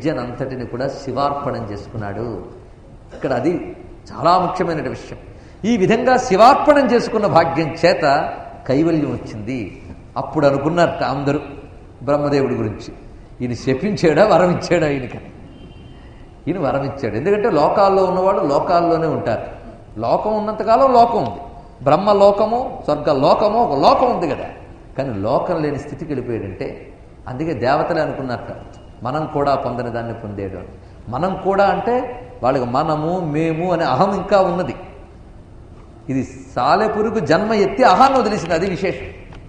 విద్యనంతటిని కూడా శివార్పణం చేసుకున్నాడు ఇక్కడ అది చాలా ముఖ్యమైన విషయం ఈ విధంగా శివార్పణం చేసుకున్న భాగ్యం చేత కైవల్యం వచ్చింది అప్పుడు అనుకున్నారు అందరూ బ్రహ్మదేవుడి గురించి ఈయన శపించాడా వరం ఇచ్చాడా ఈయనకి ఈయన వరం ఇచ్చాడు ఎందుకంటే లోకాల్లో ఉన్నవాడు లోకాల్లోనే ఉంటారు లోకం ఉన్నంతకాలం లోకం ఉంది బ్రహ్మ లోకము స్వర్గ లోకము ఒక లోకం ఉంది కదా కానీ లోకం లేని స్థితికి వెళ్ళిపోయాడంటే అందుకే దేవతలే అనుకున్నట్ట మనం కూడా పొందని దాన్ని పొందేడు అని మనం కూడా అంటే వాళ్ళకి మనము మేము అనే అహం ఇంకా ఉన్నది ఇది సాలెపురుగు జన్మ ఎత్తి అహాన్ని వదిలేసింది అది విశేషం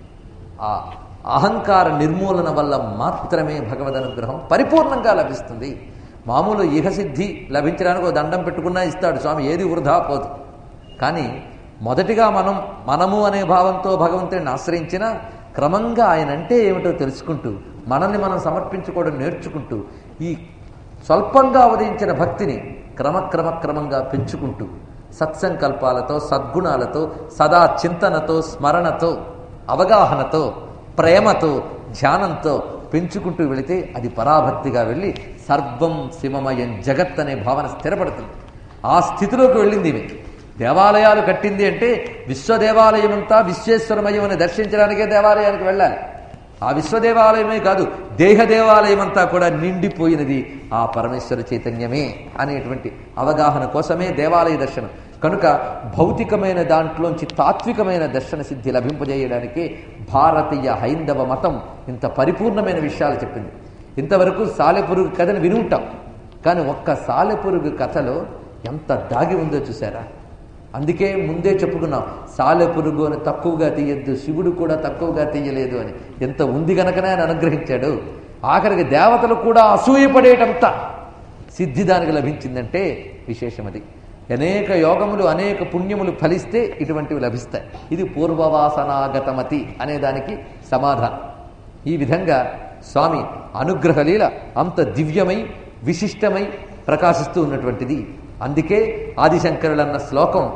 ఆ అహంకార నిర్మూలన వల్ల మాత్రమే భగవద్ అనుగ్రహం పరిపూర్ణంగా లభిస్తుంది మామూలు ఇహసిద్ధి లభించడానికి ఒక దండం పెట్టుకున్నా ఇస్తాడు స్వామి ఏది వృధా పోదు కానీ మొదటిగా మనం మనము అనే భావంతో భగవంతుడిని ఆశ్రయించిన క్రమంగా ఆయన అంటే ఏమిటో తెలుసుకుంటూ మనల్ని మనం సమర్పించుకోవడం నేర్చుకుంటూ ఈ స్వల్పంగా ఉదయించిన భక్తిని క్రమక్రమ క్రమంగా పెంచుకుంటూ సత్సంకల్పాలతో సద్గుణాలతో సదా చింతనతో స్మరణతో అవగాహనతో ప్రేమతో ధ్యానంతో పెంచుకుంటూ వెళితే అది పరాభక్తిగా వెళ్ళి సర్వం శివమయం జగత్ అనే భావన స్థిరపడుతుంది ఆ స్థితిలోకి వెళ్ళింది ఇవి దేవాలయాలు కట్టింది అంటే విశ్వదేవాలయం అంతా విశ్వేశ్వరమయం అని దర్శించడానికే దేవాలయానికి వెళ్ళాలి ఆ విశ్వదేవాలయమే కాదు దేహ దేవాలయం అంతా కూడా నిండిపోయినది ఆ పరమేశ్వర చైతన్యమే అనేటువంటి అవగాహన కోసమే దేవాలయ దర్శనం కనుక భౌతికమైన దాంట్లోంచి తాత్వికమైన దర్శన సిద్ధి లభింపజేయడానికి భారతీయ హైందవ మతం ఇంత పరిపూర్ణమైన విషయాలు చెప్పింది ఇంతవరకు సాలెపురుగు కథను విని ఉంటాం కానీ ఒక్క సాలెపురుగు కథలో ఎంత దాగి ఉందో చూసారా అందుకే ముందే చెప్పుకున్నాం సాలెపురుగు అని తక్కువగా తీయద్దు శివుడు కూడా తక్కువగా తీయలేదు అని ఎంత ఉంది గనకనే ఆయన అనుగ్రహించాడు ఆఖరికి దేవతలు కూడా అసూయపడేటంత సిద్ధి దానికి లభించిందంటే విశేషం అది అనేక యోగములు అనేక పుణ్యములు ఫలిస్తే ఇటువంటివి లభిస్తాయి ఇది పూర్వవాసనాగతమతి అనే దానికి సమాధానం ఈ విధంగా స్వామి అనుగ్రహలీల అంత దివ్యమై విశిష్టమై ప్రకాశిస్తూ ఉన్నటువంటిది అందుకే ఆదిశంకరులన్న శ్లోకం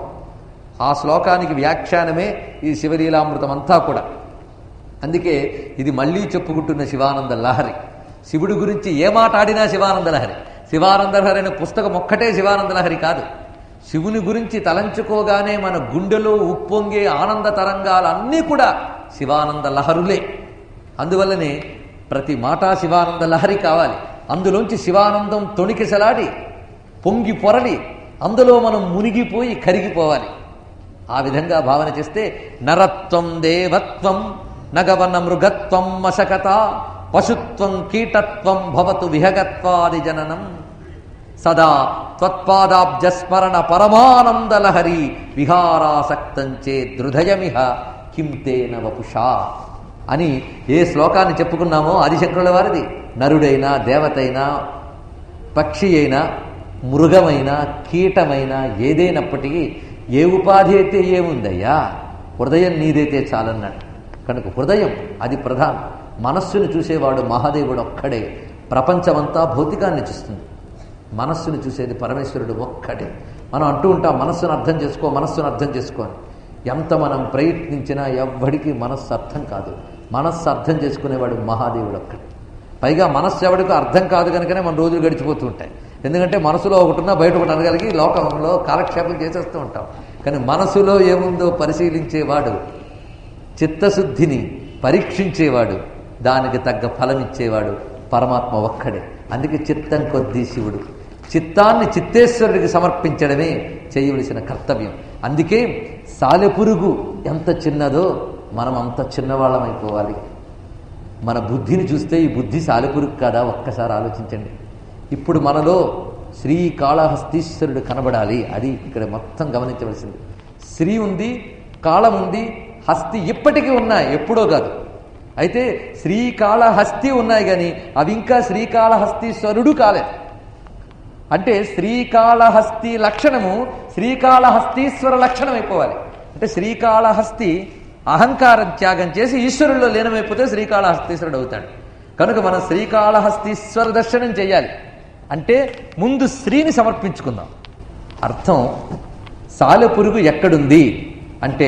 ఆ శ్లోకానికి వ్యాఖ్యానమే ఈ శివలీలామృతం అంతా కూడా అందుకే ఇది మళ్ళీ చెప్పుకుంటున్న శివానంద లహరి శివుడి గురించి ఏ మాట ఆడినా శివానంద లహరి శివానంద లహరి అనే పుస్తకం ఒక్కటే శివానంద లహరి కాదు శివుని గురించి తలంచుకోగానే మన గుండెలో ఉప్పొంగే ఆనంద తరంగాలన్నీ కూడా శివానంద లహరులే అందువల్లనే ప్రతి మాట శివానంద లహరి కావాలి అందులోంచి శివానందం తొణికిసలాడి పొంగి పొరలి అందులో మనం మునిగిపోయి కరిగిపోవాలి ఆ విధంగా భావన చేస్తే నరత్వం దేవత్వం నగవన మృగత్వం మశకత పశుత్వం కీటత్వం భవతు విహగత్వాది జననం సదా త్వత్పాదాబ్జస్మరణ పరమానందలహరి విహారాసక్తంచే హృదయమిహ కిం తేన వపుషా అని ఏ శ్లోకాన్ని చెప్పుకున్నామో ఆదిశంకరుల వారిది నరుడైనా దేవతైనా పక్షి అయినా మృగమైనా కీటమైనా ఏదైనప్పటికీ ఏ ఉపాధి అయితే ఏముందయ్యా హృదయం నీదైతే చాలన్నాడు కనుక హృదయం అది ప్రధానం మనస్సును చూసేవాడు మహాదేవుడు ఒక్కడే ప్రపంచమంతా భౌతికాన్ని చూస్తుంది మనస్సును చూసేది పరమేశ్వరుడు ఒక్కడే మనం అంటూ ఉంటాం మనస్సును అర్థం చేసుకో మనస్సును అర్థం చేసుకో అని ఎంత మనం ప్రయత్నించినా ఎవ్వడికి మనస్సు అర్థం కాదు మనస్సు అర్థం చేసుకునేవాడు మహాదేవుడు ఒక్కడే పైగా మనస్సు ఎవడికి అర్థం కాదు కనుకనే మన రోజులు గడిచిపోతూ ఉంటాయి ఎందుకంటే మనసులో ఒకటి ఉన్నా బయట ఒకటి అనగలిగి లోకంలో కాలక్షేపం చేసేస్తూ ఉంటాం కానీ మనసులో ఏముందో పరిశీలించేవాడు చిత్తశుద్ధిని పరీక్షించేవాడు దానికి తగ్గ ఫలం ఇచ్చేవాడు పరమాత్మ ఒక్కడే అందుకే చిత్తం కొద్దీ శివుడు చిత్తాన్ని చిత్తేశ్వరుడికి సమర్పించడమే చేయవలసిన కర్తవ్యం అందుకే సాలెపురుగు ఎంత చిన్నదో మనం అంత చిన్నవాళ్ళమైపోవాలి మన బుద్ధిని చూస్తే ఈ బుద్ధి సాలెపురుగు కాదా ఒక్కసారి ఆలోచించండి ఇప్పుడు మనలో శ్రీకాళహస్తీశ్వరుడు కనబడాలి అది ఇక్కడ మొత్తం గమనించవలసింది శ్రీ ఉంది కాళం ఉంది హస్తి ఇప్పటికీ ఉన్నాయి ఎప్పుడో కాదు అయితే శ్రీకాళహస్తి ఉన్నాయి కానీ అవి ఇంకా శ్రీకాళహస్తీశ్వరుడు కాలేదు అంటే శ్రీకాళహస్తి లక్షణము శ్రీకాళహస్తీశ్వర లక్షణం అయిపోవాలి అంటే శ్రీకాళహస్తి అహంకారం త్యాగం చేసి ఈశ్వరుల్లో లీనమైపోతే శ్రీకాళహస్తీశ్వరుడు అవుతాడు కనుక మనం శ్రీకాళహస్తీశ్వర దర్శనం చేయాలి అంటే ముందు శ్రీని సమర్పించుకుందాం అర్థం సాలెపురుగు ఎక్కడుంది అంటే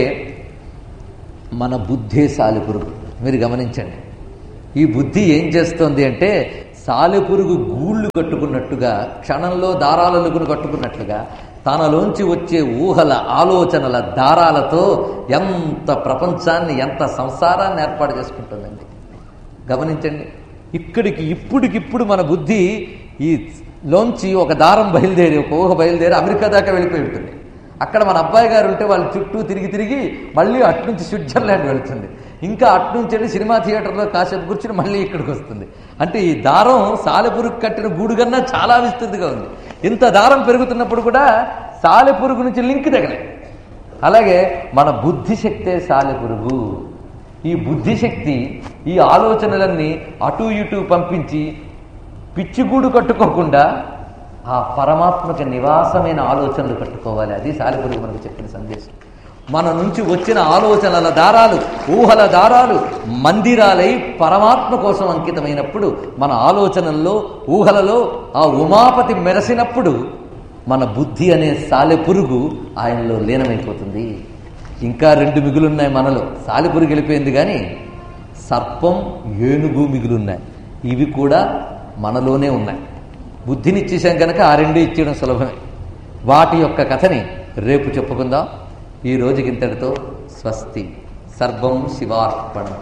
మన బుద్ధే సాలెపురుగు మీరు గమనించండి ఈ బుద్ధి ఏం చేస్తోంది అంటే సాలెపురుగు గూళ్ళు కట్టుకున్నట్టుగా క్షణంలో దారాలలుగును కట్టుకున్నట్లుగా తనలోంచి వచ్చే ఊహల ఆలోచనల దారాలతో ఎంత ప్రపంచాన్ని ఎంత సంసారాన్ని ఏర్పాటు చేసుకుంటుందండి గమనించండి ఇక్కడికి ఇప్పుడికిప్పుడు మన బుద్ధి ఈ లోంచి ఒక దారం బయలుదేరి ఒక ఊహ బయలుదేరి అమెరికా దాకా వెళ్ళిపోయి ఉంటుంది అక్కడ మన అబ్బాయి గారు ఉంటే వాళ్ళ చుట్టూ తిరిగి తిరిగి మళ్ళీ అట్నుంచి స్విట్జర్లాండ్ వెళుతుంది ఇంకా అట్నుంచి వెళ్ళి సినిమా థియేటర్లో కాసేపు కూర్చుని మళ్ళీ ఇక్కడికి వస్తుంది అంటే ఈ దారం సాలెపురుగు కట్టిన గూడు కన్నా చాలా విస్తృతిగా ఉంది ఇంత దారం పెరుగుతున్నప్పుడు కూడా సాలెపురుగు నుంచి లింక్ తగలేదు అలాగే మన బుద్ధిశక్తే సాలెపురుగు ఈ బుద్ధిశక్తి ఈ ఆలోచనలన్నీ అటు ఇటు పంపించి పిచ్చిగూడు కట్టుకోకుండా ఆ పరమాత్మక నివాసమైన ఆలోచనలు కట్టుకోవాలి అది సాలిపురుగు మనకు చెప్పిన సందేశం మన నుంచి వచ్చిన ఆలోచనల దారాలు ఊహల దారాలు మందిరాలై పరమాత్మ కోసం అంకితమైనప్పుడు మన ఆలోచనల్లో ఊహలలో ఆ ఉమాపతి మెరసినప్పుడు మన బుద్ధి అనే సాలెపురుగు ఆయనలో లీనమైపోతుంది ఇంకా రెండు మిగులున్నాయి మనలో సాలెపురుగు వెళ్ళిపోయింది కానీ సర్పం ఏనుగు మిగులున్నాయి ఇవి కూడా మనలోనే ఉన్నాయి బుద్ధిని ఇచ్చేసాం కనుక ఆ రెండు ఇచ్చేయడం సులభమే వాటి యొక్క కథని రేపు చెప్పుకుందాం ఈ రోజుకి ఇంతటితో స్వస్తి సర్వం శివార్పణం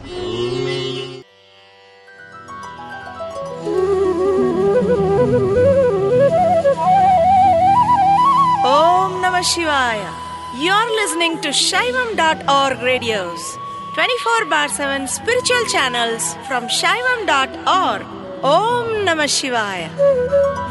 Om Namah Shivaya. You're listening to Shaivam.org radios, 24 bar 7 spiritual channels from Shaivam.org. Om Namah Shivaya.